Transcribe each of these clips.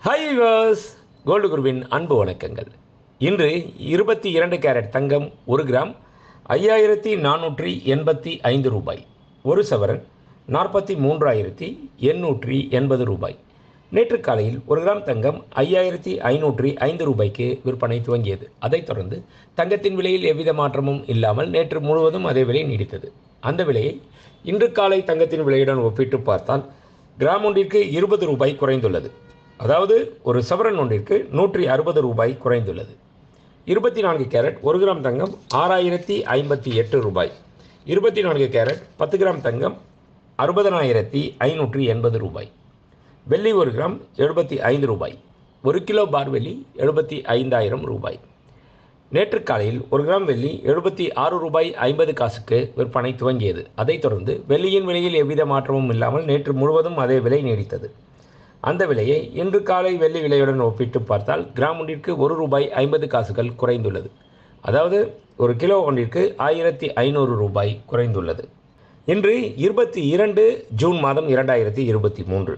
hi viewers gold குருவின் அன்பு வணக்கங்கள் இன்று இருபத்தி இரண்டு கேரட் தங்கம் ஒரு கிராம் ஐயாயிரத்தி நானூற்றி எண்பத்தி ஐந்து ரூபாய் ஒரு சவரன் நாற்பத்தி மூன்றாயிரத்தி எண்ணூற்றி எண்பது ரூபாய் நேற்று காலையில் ஒரு கிராம் தங்கம் ஐயாயிரத்தி ஐநூற்றி ஐந்து ரூபாய்க்கு விற்பனை துவங்கியது அதைத் தொடர்ந்து தங்கத்தின் விலையில் எவ்வித மாற்றமும் இல்லாமல் நேற்று முழுவதும் அதே விலை நீடித்தது அந்த விலையை இன்று காலை தங்கத்தின் விலையுடன் ஒப்பிட்டு பார்த்தால் கிராம் ஒன்றிற்கு இருபது ரூபாய் குறைந்துள்ளது அதாவது ஒரு சவரன் ஒன்றிற்கு நூற்றி அறுபது ரூபாய் குறைந்துள்ளது இருபத்தி நான்கு கேரட் ஒரு கிராம் தங்கம் ஆறாயிரத்தி ஐம்பத்தி எட்டு ரூபாய் இருபத்தி நான்கு கேரட் பத்து கிராம் தங்கம் அறுபதனாயிரத்தி ஐநூற்றி எண்பது ரூபாய் வெள்ளி ஒரு கிராம் எழுபத்தி ஐந்து ரூபாய் ஒரு கிலோ பார் வெள்ளி எழுபத்தி ஐந்தாயிரம் ரூபாய் நேற்று காலையில் ஒரு கிராம் வெள்ளி எழுபத்தி ஆறு ரூபாய் ஐம்பது காசுக்கு விற்பனை துவங்கியது அதைத் தொடர்ந்து வெள்ளியின் விலையில் எவ்வித மாற்றமும் இல்லாமல் நேற்று முழுவதும் அதே விலை நீடித்தது அந்த விலையை இன்று காலை வெள்ளி விலையுடன் ஒப்பிட்டு பார்த்தால் கிராம் ஒன்றிற்கு ஒரு ரூபாய் ஐம்பது காசுகள் குறைந்துள்ளது அதாவது ஒரு கிலோ ஒன்றிற்கு ஆயிரத்தி ஐநூறு ரூபாய் குறைந்துள்ளது இன்று இருபத்தி இரண்டு ஜூன் மாதம் இரண்டாயிரத்தி இருபத்தி மூன்று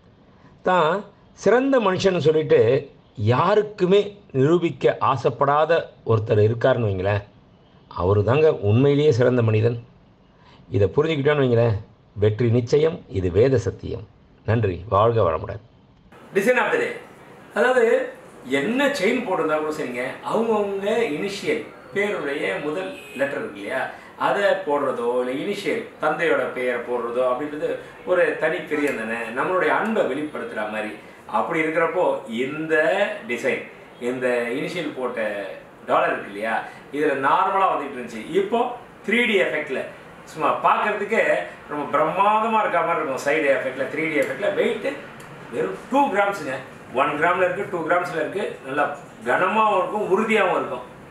தான் சிறந்த மனுஷன் சொல்லிட்டு யாருக்குமே நிரூபிக்க ஆசைப்படாத ஒருத்தர் இருக்காருன்னு வைங்களேன் அவர் தாங்க உண்மையிலேயே சிறந்த மனிதன் இதை புரிஞ்சுக்கிட்டோன்னு வைங்களேன் வெற்றி நிச்சயம் இது வேத சத்தியம் நன்றி வாழ்க வளமுடன் டிசைன் ஆஃப் த டே அதாவது என்ன செயின் போட்டிருந்தா கூட சரிங்க அவங்கவுங்க இனிஷியல் பேருடைய முதல் லெட்டர் இருக்கு இல்லையா அதை போடுறதோ இல்லை இனிஷியல் தந்தையோட பெயரை போடுறதோ அப்படின்றது ஒரு தனி பிரியம் தானே நம்மளுடைய அன்பை வெளிப்படுத்துகிற மாதிரி அப்படி இருக்கிறப்போ இந்த டிசைன் இந்த இனிஷியல் போட்ட டாலர் இருக்கு இல்லையா இதில் நார்மலாக வந்துட்டு இருந்துச்சு இப்போ த்ரீ டி எஃபெக்டில் சும்மா பார்க்கறதுக்கு ரொம்ப பிரம்மாதமாக இருக்க மாதிரி இருக்கும் சைடு எஃபெக்டில் த்ரீ டி எஃபெக்டில் வெயிட்டு வெறும் டூ கிராம்ஸுங்க ஒன் கிராமில் இருக்குது டூ கிராம்ஸில் இருக்குது நல்லா கனமாகவும் இருக்கும் உறுதியாகவும் இருக்கும்